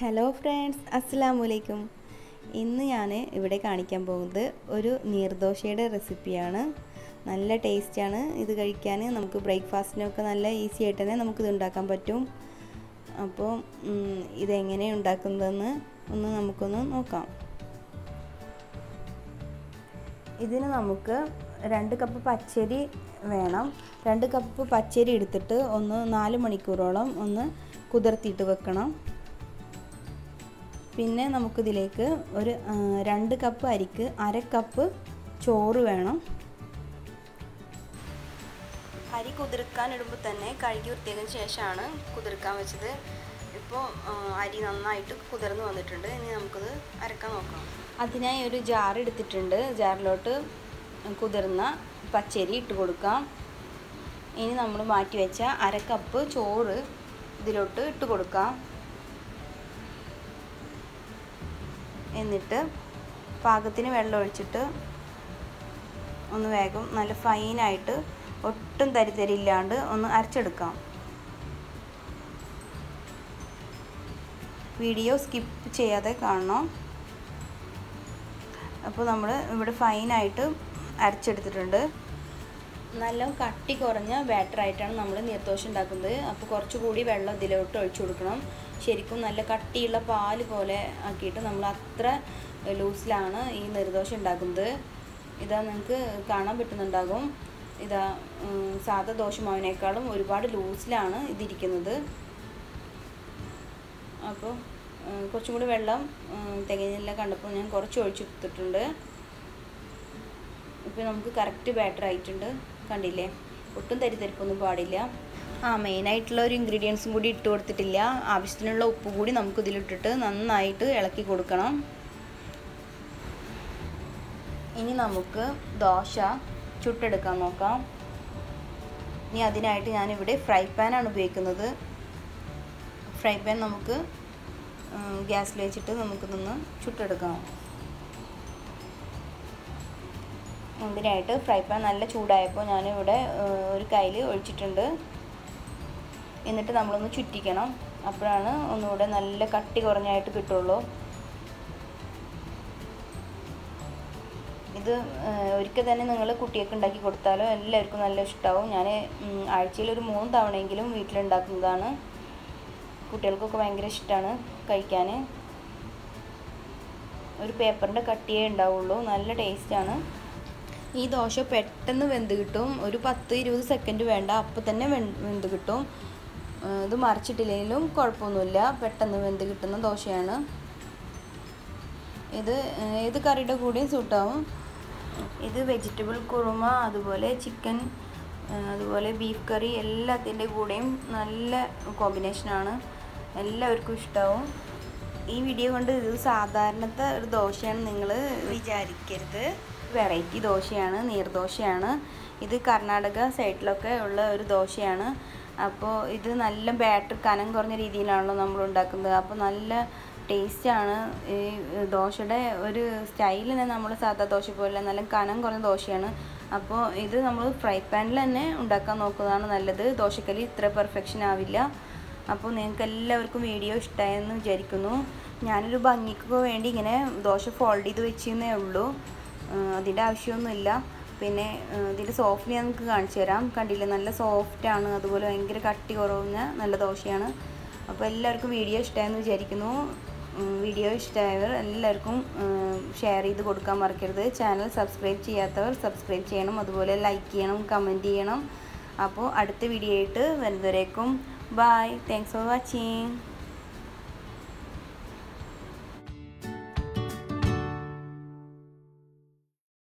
hello friends അസ്സാം വലൈക്കും ഇന്ന് ഞാൻ ഇവിടെ കാണിക്കാൻ പോകുന്നത് ഒരു നീർദോശയുടെ റെസിപ്പിയാണ് നല്ല ടേസ്റ്റാണ് ഇത് കഴിക്കാൻ നമുക്ക് ബ്രേക്ക്ഫാസ്റ്റിനൊക്കെ നല്ല ഈസി ആയിട്ട് തന്നെ നമുക്കിത് ഉണ്ടാക്കാൻ പറ്റും അപ്പോൾ ഇതെങ്ങനെ ഉണ്ടാക്കുന്നതെന്ന് ഒന്ന് നമുക്കൊന്ന് നോക്കാം ഇതിന് നമുക്ക് രണ്ട് കപ്പ് പച്ചരി വേണം രണ്ട് കപ്പ് പച്ചരി എടുത്തിട്ട് ഒന്ന് നാല് മണിക്കൂറോളം ഒന്ന് കുതിർത്തിയിട്ട് വെക്കണം പിന്നെ നമുക്കിതിലേക്ക് ഒരു രണ്ട് കപ്പ് അരിക്ക് അര കപ്പ് ചോറ് വേണം അരി കുതിർക്കാൻ ഇടുമ്പോൾ തന്നെ കഴുകി വൃത്തിയതിന് ശേഷമാണ് കുതിർക്കാൻ വെച്ചത് ഇപ്പോൾ അരി നന്നായിട്ട് കുതിർന്ന് വന്നിട്ടുണ്ട് ഇനി നമുക്കത് അരക്കാൻ നോക്കാം അതിനായി ഒരു ജാർ എടുത്തിട്ടുണ്ട് ജാറിലോട്ട് കുതിർന്ന പച്ചരി ഇട്ട് കൊടുക്കാം ഇനി നമ്മൾ മാറ്റി വെച്ച അര കപ്പ് ചോറ് ഇതിലോട്ട് ഇട്ട് കൊടുക്കാം എന്നിട്ട് പാകത്തിന് വെള്ളം ഒഴിച്ചിട്ട് ഒന്ന് വേഗം നല്ല ഫൈനായിട്ട് ഒട്ടും തരിതരില്ലാണ്ട് ഒന്ന് അരച്ചെടുക്കാം വീഡിയോ സ്കിപ്പ് ചെയ്യാതെ കാണണം അപ്പോൾ നമ്മൾ ഇവിടെ ഫൈനായിട്ട് അരച്ചെടുത്തിട്ടുണ്ട് നല്ല കട്ടി കുറഞ്ഞ ബാറ്ററായിട്ടാണ് നമ്മൾ നീർദോശ ഉണ്ടാക്കുന്നത് അപ്പോൾ കുറച്ചുകൂടി വെള്ളം ഇതിലോട്ട് ഒഴിച്ചു കൊടുക്കണം ശരിക്കും നല്ല കട്ടിയുള്ള പാല് പോലെ ആക്കിയിട്ട് നമ്മൾ അത്ര ലൂസിലാണ് ഈ നീർദോശ ഉണ്ടാക്കുന്നത് ഇതാ നിങ്ങൾക്ക് കാണാൻ പറ്റുന്നുണ്ടാകും ഇതാ സാധാ ദോശമാവിനേക്കാളും ഒരുപാട് ലൂസിലാണ് ഇതിരിക്കുന്നത് അപ്പോൾ കുറച്ചും കൂടി വെള്ളം തികഞ്ഞില്ല കണ്ടപ്പോൾ ഞാൻ കുറച്ച് ഒഴിച്ചെടുത്തിട്ടുണ്ട് ഇപ്പോൾ നമുക്ക് കറക്റ്റ് ബാറ്റർ ആയിട്ടുണ്ട് കണ്ടില്ലേ ഒട്ടും തരിത്തരിപ്പൊന്നും പാടില്ല ആ മെയിനായിട്ടുള്ള ഒരു ഇൻഗ്രീഡിയൻസും കൂടി ഇട്ട് കൊടുത്തിട്ടില്ല ആവശ്യത്തിനുള്ള ഉപ്പ് കൂടി നമുക്ക് ഇതിലിട്ടിട്ട് നന്നായിട്ട് ഇളക്കി കൊടുക്കണം ഇനി നമുക്ക് ദോശ ചുട്ടെടുക്കാൻ നോക്കാം ഇനി അതിനായിട്ട് ഞാനിവിടെ ഫ്രൈ പാനാണ് ഉപയോഗിക്കുന്നത് ഫ്രൈ പാൻ നമുക്ക് ഗ്യാസിൽ വെച്ചിട്ട് നമുക്കിതൊന്ന് ചുട്ടെടുക്കാം ഇതിനായിട്ട് ഫ്രൈ പാൻ നല്ല ചൂടായപ്പോൾ ഞാനിവിടെ ഒരു കയ്യിൽ ഒഴിച്ചിട്ടുണ്ട് എന്നിട്ട് നമ്മളൊന്ന് ചുറ്റിക്കണം അപ്പോഴാണ് ഒന്നുകൂടെ നല്ല കട്ടി കുറഞ്ഞായിട്ട് കിട്ടുള്ളൂ ഇത് ഒരിക്കൽ തന്നെ നിങ്ങൾ കുട്ടിയൊക്കെ ഉണ്ടാക്കി കൊടുത്താലോ എല്ലാവർക്കും നല്ല ഇഷ്ടമാവും ഞാൻ ആഴ്ചയിൽ ഒരു മൂന്ന് തവണയെങ്കിലും വീട്ടിലുണ്ടാക്കുന്നതാണ് കുട്ടികൾക്കൊക്കെ ഭയങ്കര ഇഷ്ടമാണ് കഴിക്കാൻ ഒരു പേപ്പറിൻ്റെ കട്ടിയേ ഉണ്ടാവുള്ളൂ നല്ല ടേസ്റ്റാണ് ഈ ദോശ പെട്ടെന്ന് വെന്ത് കിട്ടും ഒരു പത്ത് ഇരുപത് സെക്കൻഡ് വേണ്ട അപ്പോൾ തന്നെ വെന്ത് കിട്ടും ഇത് മറിച്ചിട്ടില്ലെങ്കിലും കുഴപ്പമൊന്നുമില്ല പെട്ടെന്ന് വെന്ത് കിട്ടുന്ന ദോശയാണ് ഇത് ഏത് കറിയുടെ കൂടെയും സൂട്ടാവും ഇത് വെജിറ്റബിൾ കുറുമ അതുപോലെ ചിക്കൻ അതുപോലെ ബീഫ് കറി എല്ലാത്തിൻ്റെ കൂടെയും നല്ല കോമ്പിനേഷനാണ് എല്ലാവർക്കും ഇഷ്ടമാവും ഈ വീഡിയോ കൊണ്ട് ഇത് സാധാരണത്തെ ഒരു ദോശയാണ് നിങ്ങൾ വിചാരിക്കരുത് വെറൈറ്റി ദോശയാണ് നീർദോശയാണ് ഇത് കർണാടക സൈഡിലൊക്കെ ഉള്ള ഒരു ദോശയാണ് അപ്പോൾ ഇത് നല്ല ബാറ്റർ കനം കുറഞ്ഞ രീതിയിലാണല്ലോ നമ്മൾ ഉണ്ടാക്കുന്നത് അപ്പോൾ നല്ല ടേസ്റ്റാണ് ഈ ദോശയുടെ ഒരു സ്റ്റൈൽ തന്നെ നമ്മൾ സാധാ ദോശ പോലെ നല്ല കനം കുറഞ്ഞ ദോശയാണ് അപ്പോൾ ഇത് നമ്മൾ ഫ്രൈ പാനിൽ തന്നെ ഉണ്ടാക്കാൻ നോക്കുന്നതാണ് നല്ലത് ദോശക്കല്ലി ഇത്ര പെർഫെക്ഷൻ ആവില്ല അപ്പോൾ നിങ്ങൾക്ക് എല്ലാവർക്കും വീഡിയോ ഇഷ്ടമായെന്ന് വിചാരിക്കുന്നു ഞാനൊരു ഭംഗിക്കൊക്കെ വേണ്ടി ഇങ്ങനെ ദോശ ഫോൾഡ് ചെയ്ത് വെച്ചെന്നേ ഉള്ളൂ അതിൻ്റെ ആവശ്യമൊന്നുമില്ല പിന്നെ ഇതിൻ്റെ സോഫ്റ്റ് ഞാൻ നിങ്ങൾക്ക് കാണിച്ചു തരാം കണ്ടില്ലേ നല്ല സോഫ്റ്റാണ് അതുപോലെ ഭയങ്കര കട്ടി കുറവുന്ന നല്ല ദോശയാണ് അപ്പോൾ എല്ലാവർക്കും വീഡിയോ ഇഷ്ടമായെന്ന് വിചാരിക്കുന്നു വീഡിയോ ഇഷ്ടമായവർ എല്ലാവർക്കും ഷെയർ ചെയ്ത് കൊടുക്കാൻ മറക്കരുത് ചാനൽ സബ്സ്ക്രൈബ് ചെയ്യാത്തവർ സബ്സ്ക്രൈബ് ചെയ്യണം അതുപോലെ ലൈക്ക് ചെയ്യണം കമൻറ്റ് ചെയ്യണം അപ്പോൾ അടുത്ത വീഡിയോ ആയിട്ട് വരുന്നവരേക്കും ബൈ താങ്ക്സ് ഫോർ വാച്ചിങ്